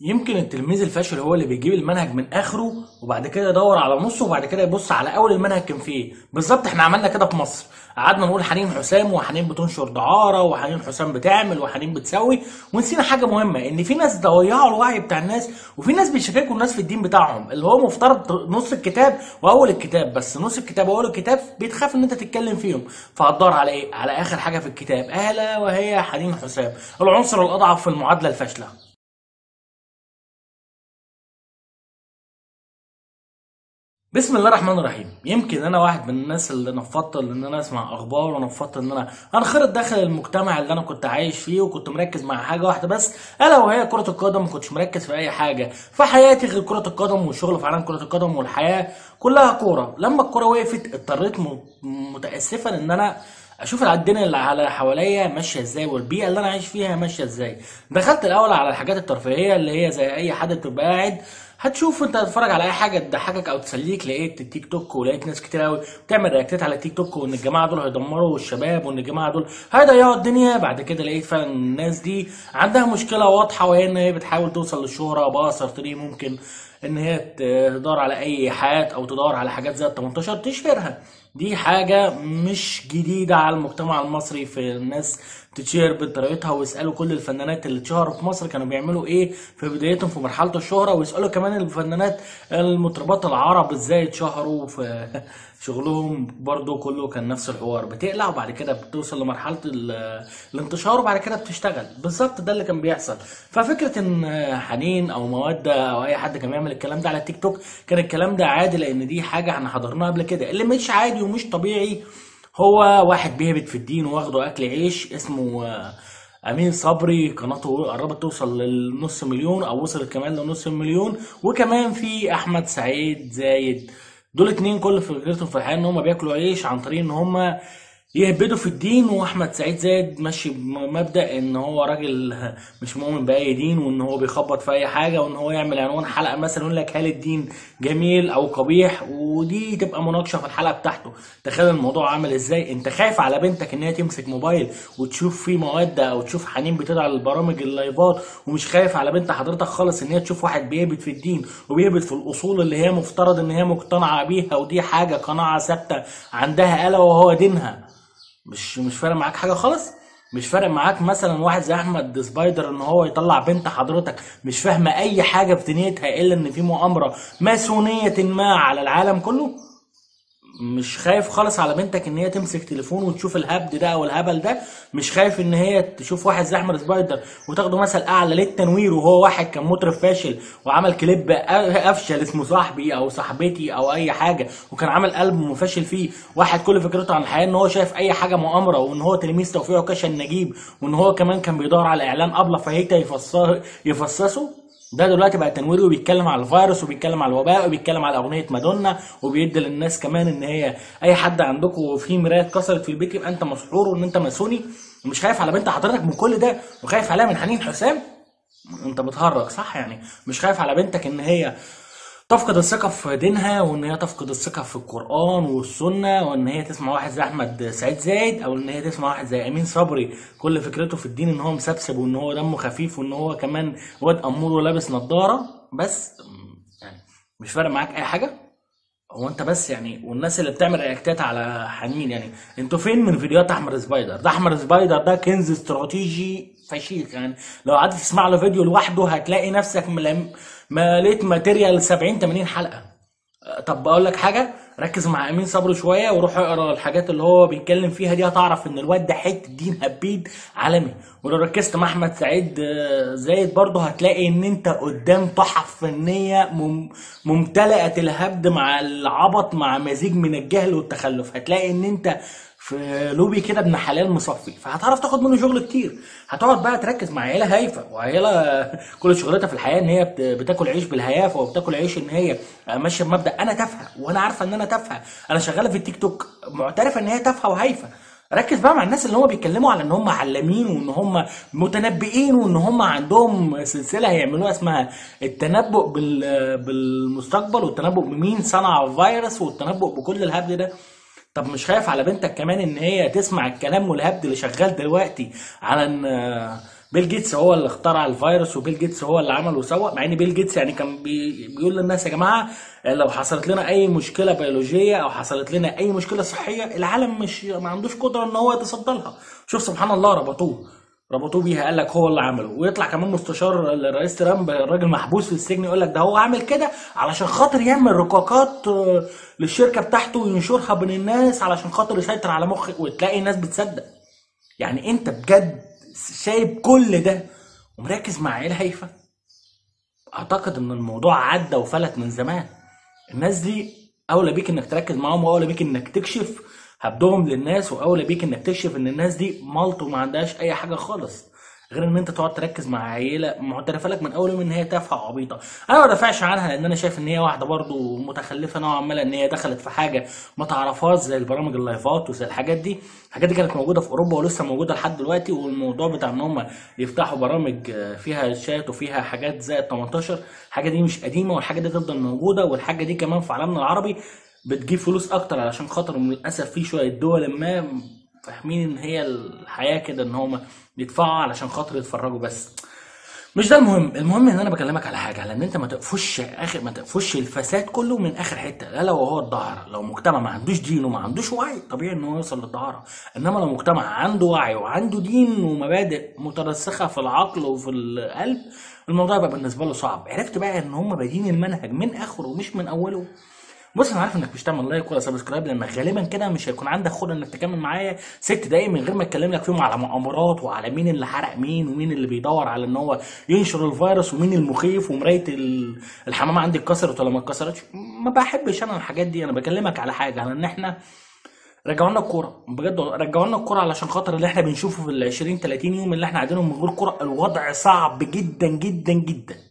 يمكن التلميذ الفاشل هو اللي بيجيب المنهج من اخره وبعد كده يدور على نصه وبعد كده يبص على اول المنهج كان فيه ايه بالظبط احنا عملنا كده في مصر قعدنا نقول حنين حسام وحنين بتنشر دعاره وحنين حسام بتعمل وحنين بتسوي ونسينا حاجه مهمه ان في ناس ضيعوا الوعي بتاع الناس وفي ناس بيشككوا الناس في الدين بتاعهم اللي هو مفترض نص الكتاب واول الكتاب بس نص الكتاب واول الكتاب بتخاف ان انت تتكلم فيهم فهتدور على ايه على اخر حاجه في الكتاب الا وهي حنين حسام العنصر الاضعف في المعادله الفاشله بسم الله الرحمن الرحيم يمكن انا واحد من الناس اللي نفضت ان انا اسمع اخبار ونفضت ان انا انخرط داخل المجتمع اللي انا كنت عايش فيه وكنت مركز مع حاجه واحده بس الا وهي كره القدم ما كنتش مركز في اي حاجه في حياتي غير كره القدم والشغل في عالم كره القدم والحياه كلها كوره لما الكوره وقفت اضطريت م- متاسفا ان انا اشوف الدنيا اللي على حواليا ماشيه ازاي والبيئه اللي انا عايش فيها ماشيه ازاي دخلت الاول على الحاجات الترفيهيه اللي هي زي اي حد بتبقى قاعد هتشوف انت تتفرج على اي حاجه تضحكك او تسليك لقيت التيك توك ولقيت ناس كتير قوي بتعمل رياكتات على التيك توك وان الجماعه دول هيدمروا الشباب وان الجماعه دول هيضيعوا الدنيا بعد كده لقيت فعلا الناس دي عندها مشكله واضحه وهي ان هي بتحاول توصل للشهره باقصر طريق ممكن ان هي ت- تدور على اي حاجات او تدور على حاجات زي ال 18 تشهرها دي حاجه مش جديده على المجتمع المصري في الناس تتشهر بطريقتها ويسالوا كل الفنانات اللي اتشهروا في مصر كانوا بيعملوا ايه في بدايتهم في مرحله الشهره ويسالوا كمان الفنانات المطربات العرب ازاي اتشهروا في شغلهم برضو كله كان نفس الحوار بتقلع وبعد كده بتوصل لمرحله ال- الانتشار وبعد كده بتشتغل بالظبط ده اللي كان بيحصل ففكره ان حنين او موده او اي حد كان بيعمل الكلام ده على التيك توك كان الكلام ده عادي لان دي حاجه احنا حضرناها قبل كده اللي مش عادي ومش طبيعي هو واحد بيهبط في الدين واخده اكل عيش اسمه آه، امين صبري قناته قربت توصل للنص مليون او وصلت كمان لنص مليون وكمان في احمد سعيد زايد دول اتنين كل فكرتهم في الحياه ان هم بياكلوا عيش عن طريق ان هم يهبدوا في الدين واحمد سعيد زايد ماشي بمبدا ان هو راجل مش مؤمن باي دين وان هو بيخبط في اي حاجه وان هو يعمل عنوان حلقه مثلا يقول لك هل الدين جميل او قبيح ودي تبقى مناقشه في الحلقه بتاعته تخيل الموضوع عامل ازاي انت خايف على بنتك ان هي تمسك موبايل وتشوف فيه مواد او تشوف حنين بتدعي البرامج اللايفات ومش خايف على بنت حضرتك خالص ان هي تشوف واحد بيهبط في الدين وبيهبط في الاصول اللي هي مفترض ان هي مقتنعه بيها ودي حاجه قناعه ثابته عندها الا وهو دينها مش مش فارق معاك حاجه خالص مش فارق معاك مثلا واحد زي احمد سبايدر ان هو يطلع بنت حضرتك مش فاهمه اي حاجه في دنيتها الا ان في مؤامره ماسونيه ما على العالم كله مش خايف خالص على بنتك ان هي تمسك تليفون وتشوف الهبد ده او الهبل ده مش خايف ان هي تشوف واحد زي احمد سبايدر وتاخده مثل اعلى للتنوير وهو واحد كان مطرب فاشل وعمل كليب افشل اسمه صاحبي او صاحبتي او اي حاجه وكان عامل البوم فاشل فيه واحد كل فكرته عن الحياه ان هو شايف اي حاجه مؤامره وان هو تلميذ توفيق عكاشه النجيب وان هو كمان كان بيدور على اعلان ابله فهيتا يفص- يفصصه ده دلوقتي بقى تنويري وبيتكلم على الفيروس وبيتكلم على الوباء وبيتكلم على اغنيه مادونا وبيدي للناس كمان ان هي اي حد عندكم في مرايه اتكسرت في البيت يبقى انت مسحور وان انت ماسوني ومش خايف على بنت حضرتك من كل ده وخايف عليها من حنين حسام انت بتهرج صح يعني مش خايف على بنتك ان هي تفقد الثقة في دينها وإن هي تفقد الثقة في القرآن والسنة وإن هي تسمع واحد زي أحمد سعيد زايد أو إن هي تسمع واحد زي أمين صبري كل فكرته في الدين إن هو مسبسب وإن هو دمه خفيف وإن هو كمان واد أمور ولابس نظارة بس م، يعني مش فارق معاك أي حاجة هو انت بس يعني والناس اللي بتعمل رياكتات على حنين يعني انتوا فين من فيديوهات احمد سبايدر ده احمد سبايدر ده كنز استراتيجي فشيخ يعني لو قعدت تسمع له فيديو لوحده هتلاقي نفسك ملم- مليت ماتيريال 70 80 حلقه أه، طب بقول لك حاجه ركز مع امين صبري شويه وروح اقرا الحاجات اللي هو بيتكلم فيها دي هتعرف ان الواد ده حته دين هبيد عالمي ولو ركزت مع احمد سعيد آه، زايد برضه هتلاقي ان انت قدام تحف فنيه مم- ممتلئه الهبد مع العبط مع مزيج من الجهل والتخلف هتلاقي ان انت في لوبي كده ابن حلال مصفي فهتعرف تاخد منه شغل كتير هتقعد بقى تركز مع عيله هايفه وعيله كل شغلتها في الحياه ان هي بت- بتاكل عيش بالهيافه وبتاكل عيش ان هي ماشيه بمبدا انا تافهه وانا عارفه ان انا تافهه انا شغاله في التيك توك معترفه ان هي تافهه وهايفه ركز بقى مع الناس اللي هم بيتكلموا على ان هم علامين وان هم متنبئين وان هم عندهم سلسله هيعملوها اسمها التنبؤ بال- بالمستقبل والتنبؤ بمين صنع الفيروس والتنبؤ بكل الهبد ده طب مش خايف على بنتك كمان ان هي تسمع الكلام والهبد اللي شغال دلوقتي على ان بيل جيتس هو اللي اخترع الفيروس وبيل جيتس هو اللي عمل وسوى مع ان بيل جيتس يعني كان بي بيقول للناس يا جماعه لو حصلت لنا اي مشكله بيولوجيه او حصلت لنا اي مشكله صحيه العالم مش ما عندوش قدره ان هو يتصدى لها شوف سبحان الله ربطوه ربطوه بيها قال لك هو اللي عمله ويطلع كمان مستشار الرئيس ترامب الراجل محبوس في السجن يقول لك ده هو عامل كده علشان خاطر يعمل رقاقات آه، للشركه بتاعته وينشرها بين الناس علشان خاطر يسيطر على مخك وتلاقي الناس بتصدق يعني انت بجد سايب كل ده ومركز مع عيله هايفه اعتقد ان الموضوع عدى وفلت من زمان الناس دي اولى بيك انك تركز معاهم واولى بيك انك تكشف هبدهم للناس واولى بيك انك تكشف ان الناس دي مالطو ما عندهاش اي حاجه خالص غير ان انت تقعد تركز مع عيله معترفه لك من اول ان هي تافهه وعبيطه انا ما بدافعش عنها لان انا شايف ان هي واحده برضو متخلفه نوعا ما لان هي دخلت في حاجه ما تعرفهاش زي البرامج اللايفات وزي الحاجات دي الحاجات دي كانت موجوده في اوروبا ولسه موجوده لحد دلوقتي والموضوع بتاع ان هم يفتحوا برامج آه، فيها شات وفيها حاجات زائد 18 الحاجه دي مش قديمه والحاجه دي تفضل موجوده والحاجه دي كمان في عالمنا العربي بتجيب فلوس اكتر علشان خاطر للاسف في شويه دول ما فاهمين ان هي الحياه كده ان هم يدفعوا علشان خاطر يتفرجوا بس مش ده المهم المهم ان انا بكلمك على حاجه على ان انت ما تقفش اخر ما تقفش الفساد كله من اخر حته لا لو هو الدعاره لو مجتمع ما عندوش دين وما عندوش وعي طبيعي ان هو يوصل للدعاره انما لو مجتمع عنده وعي وعنده دين ومبادئ مترسخه في العقل وفي القلب الموضوع يبقى بالنسبه له صعب عرفت بقى ان هم بادين المنهج من اخره ومش من اوله بص انا عارف انك مش تعمل لايك ولا سبسكرايب لانك غالبا كده مش هيكون عندك خلق انك تكمل معايا ست دقايق من غير ما اتكلم لك فيهم على مؤامرات وعلى مين اللي حرق مين ومين اللي بيدور على ان هو ينشر الفيروس ومين المخيف ومرايه ال- الحمامه عندي اتكسرت ولا ما اتكسرتش ما بحبش انا الحاجات دي انا بكلمك على حاجه على ان احنا رجعوا لنا الكوره بجد رجعوا لنا الكوره علشان خاطر اللي احنا بنشوفه في ال 20 30 يوم اللي احنا قاعدينهم من غير كوره الوضع صعب جدا جدا جدا